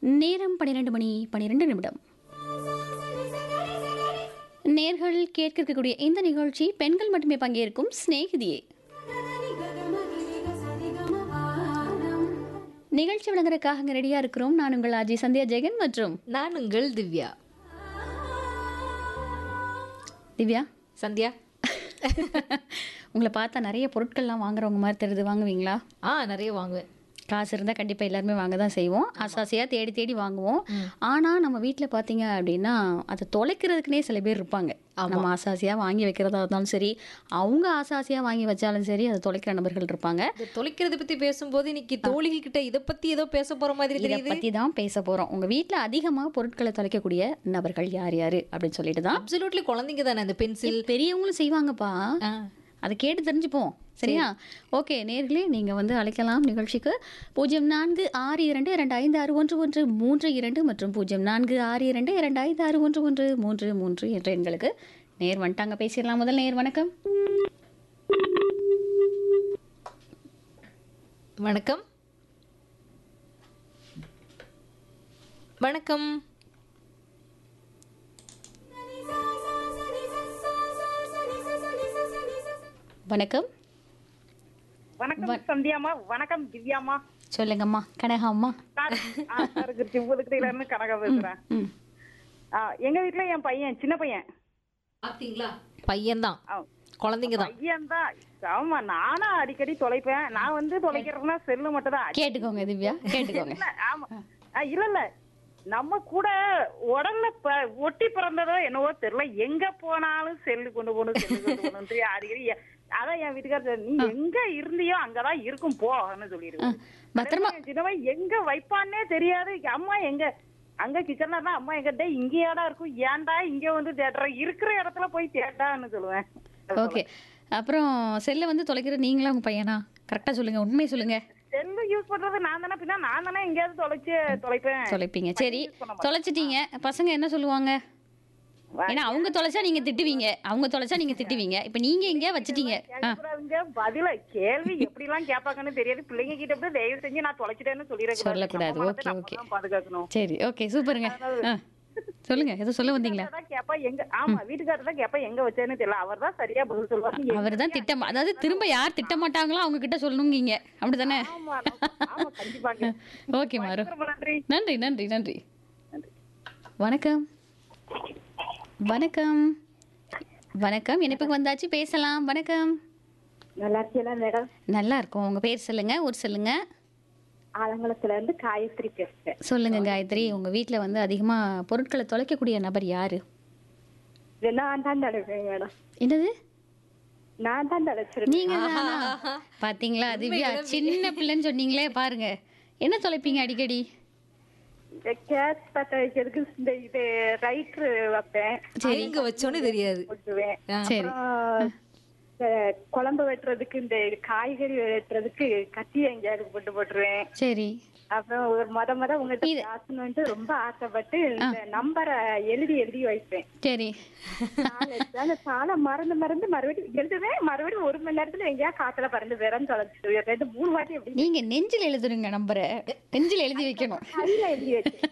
நேரம் பன்னிரெண்டு மணி பன்னிரெண்டு நிமிடம் நேர்கள் கேட்க இருக்கக்கூடிய இந்த நிகழ்ச்சி பெண்கள் மட்டுமே பங்கேற்கும் சிநேகிதியே நிகழ்ச்சி வழங்குறதுக்காக அங்கே ரெடியாக இருக்கிறோம் நான் உங்கள் அஜய் சந்தியா ஜெகன் மற்றும் நான் உங்கள் திவ்யா திவ்யா சந்தியா உங்களை பார்த்தா நிறைய பொருட்கள்லாம் வாங்குறவங்க மாதிரி தெரியுது வாங்குவீங்களா ஆ நிறைய வாங்குவேன் காசு இருந்தால் கண்டிப்பாக எல்லாருமே வாங்க தான் செய்வோம் ஆசாசியாக தேடி தேடி வாங்குவோம் ஆனால் நம்ம வீட்டில் பார்த்தீங்க அப்படின்னா அதை தொலைக்கிறதுக்குனே சில பேர் இருப்பாங்க நம்ம ஆசாசியாக வாங்கி வைக்கிறதா இருந்தாலும் சரி அவங்க ஆசாசியாக வாங்கி வச்சாலும் சரி அதை தொலைக்கிற நபர்கள் இருப்பாங்க இந்த தொலைக்கிறத பத்தி பேசும்போது இன்னைக்கு தோழிகள் கிட்ட இத பத்தி ஏதோ பேச போற மாதிரி இதை தெரியுது பற்றி தான் பேச போகிறோம் உங்கள் வீட்டில் அதிகமாக பொருட்களை தொலைக்கக்கூடிய நபர்கள் யார் யார் அப்படின்னு சொல்லிட்டு தான் அப்சல்யூட்லி குழந்தைங்க தானே அந்த பென்சில் பெரியவங்களும் செய்வாங்கப்பா அதை கேட்டு தெரிஞ்சுப்போம் சரியா ஓகே நேர்களே நீங்கள் வந்து அழைக்கலாம் நிகழ்ச்சிக்கு பூஜ்ஜியம் நான்கு ஆறு இரண்டு இரண்டு ஐந்து ஆறு ஒன்று ஒன்று மூன்று இரண்டு மற்றும் பூஜ்ஜியம் நான்கு ஆறு இரண்டு இரண்டு ஐந்து ஆறு ஒன்று ஒன்று மூன்று மூன்று என்ற எண்களுக்கு நேர் வந்துட்டாங்க பேசிடலாம் முதல் நேர் வணக்கம் வணக்கம் வணக்கம் வணக்கம் வணக்கம் சந்தியாமா வணக்கம் திவ்யாமா சொல்லுங்கம்மா கனகா அம்மா சிவதுக்கிட்ட இருந்து கனகா பேசுறேன் ம் ஆ, எங்க வீட்ல என் பையன் சின்ன பையன் பாத்தீங்களா பையன்தான் ஆ, குழந்தைங்க தான் பையன் தான் ஆமா நானும் அடிக்கடி தொலைப்பேன் நான் வந்து தொலைக்கிறதுனா செல்லு மட்டும் தான் கேட்டுக்கோங்க திவ்யா கேட்டுக்கோங்க இல்ல, ஆமா ஆ, இல்ல இல்ல நம்ம கூட உடல்ல ப- ஒட்டி பிறந்ததோ என்னவோ தெரியல எங்க போனாலும் செல்லு கொண்டு போகணும் செல்லு கொண்டு போகணும் அடிக்கடி எ- அதான் என் வீட்டுக்காரர் நீ எங்க இருந்தியோ அங்கதான் இருக்கும் போன்னு சொல்லிடுவேன் பத்திரமா சின்னவன் எங்க வைப்பான்னே தெரியாது அம்மா எங்க அங்க கிச்சன்ல தான் அம்மா எங்க டேய் இங்கேயாடா இருக்கும் ஏன்டா இங்க வந்து தேடுற இருக்கிற இடத்துல போய் தேடான்னு சொல்லுவேன் ஓகே அப்புறம் செல்லை வந்து தொலைக்கிற நீங்களா உங்கள் பையனா கரெக்டாக சொல்லுங்கள் உண்மையை சொல்லுங்கள் செல்லு யூஸ் பண்றது நான் தானே பின்ன நான் தானே எங்கேயாவது தொலைச்சு தொலைப்பேன் தொலைப்பீங்க சரி தொலைச்சிட்டீங்க பசங்க என்ன சொல்லுவாங்க ஏன்னா அவங்க தொலைச்சா நீங்க திட்டுவீங்க அவங்க தொலைச்சா நீங்க திட்டுவீங்க இப்போ நீங்க எங்கேயா வச்சிட்டீங்க ஆ கேட்கக்கூடாதுங்க பதில கேள்வி எப்படி எல்லாம் கேட்பாங்கன்னு தெரியாது பிள்ளைங்க கிட்ட போய் தயவு செஞ்சு நான் தொலைச்சிட்டேன்னு சொல்லிடக்கூடாது சொல்லக்கூடாது. நம்ம மனதை ஓகே, நம்ம ஓகே. தான் பாதுகாக்கணும் சரி ஓகே சூப்பருங்க ஆ சொல்லுங்க ஏதோ சொல்ல வந்தீங்களா அதான் கேப்பா எங்க ஆமா வீட்டுக்காரர் தான் கேப்பா எங்க வச்சேன்னு தெரியல அவர் தான் சரியா பதில் சொல்லுவாரு அவர் தான் திட்டம் அதாவது திரும்ப யார் திட்ட மாட்டாங்களோ அவங்க கிட்ட சொல்லணுங்கீங்க அப்படிதானே ஆமா ஆமா கண்டிப்பாங்க ஓகே மாறு ரொம்ப நன்றி நன்றி நன்றி நன்றி வணக்கம் வணக்கம் வணக்கம் இணைப்புக்கு வந்தாச்சு பேசலாம் வணக்கம் நல்லா இருக்கீங்களா மேடம் நல்லா இருக்கும் உங்க பேர் சொல்லுங்க ஊர் சொல்லுங்க ஆலங்குளத்துல இருந்து காயத்ரி பேசுறேன் சொல்லுங்க காயத்ரி உங்க வீட்ல வந்து அதிகமா பொருட்களை தொலைக்கக்கூடிய நபர் யாரு இது நான் தான் தடுப்பேன் மேடம் என்னது நான் தான் தடைச்சிருக்கேன் நீங்க பாத்தீங்களா திவ்யா சின்ன பிள்ளைன்னு சொன்னீங்களே பாருங்க என்ன தொலைப்பீங்க அடிக்கடி இந்த கேஸ் பத்த வைக்கிறதுக்கு இந்த இது ரைட்ரு வைப்பேன் எங்க வச்சோன்னு தெரியாது போட்டுவேன் சரி அப்புறம் இந்த குழம்பு வெட்டுறதுக்கு இந்த காய்கறி வெட்டுறதுக்கு கத்தி எங்கேயாவது போட்டு போட்டுருவேன் சரி அப்புறம் ஒரு மொத மொத உங்ககிட்ட பேசணும்ட்டு ரொம்ப ஆசைப்பட்டு இந்த நம்பரை எழுதி எழுதி வைப்பேன் சரி தாள் எடுத்து, அந்த தாளை மறந்து மறந்து மறுபடியும் எழுதுவேன் மறுபடியும் ஒரு மணி நேரத்துல எங்கேயா காத்துல பறந்து வேறன்னு தொலைச்சிட்டு ரெண்டு மூணு வாட்டி எப்படி நீங்க நெஞ்சில் எழுதுருங்க நம்பரை நெஞ்சில் எழுதி வைக்கணும் கையில எழுதி வச்சேன்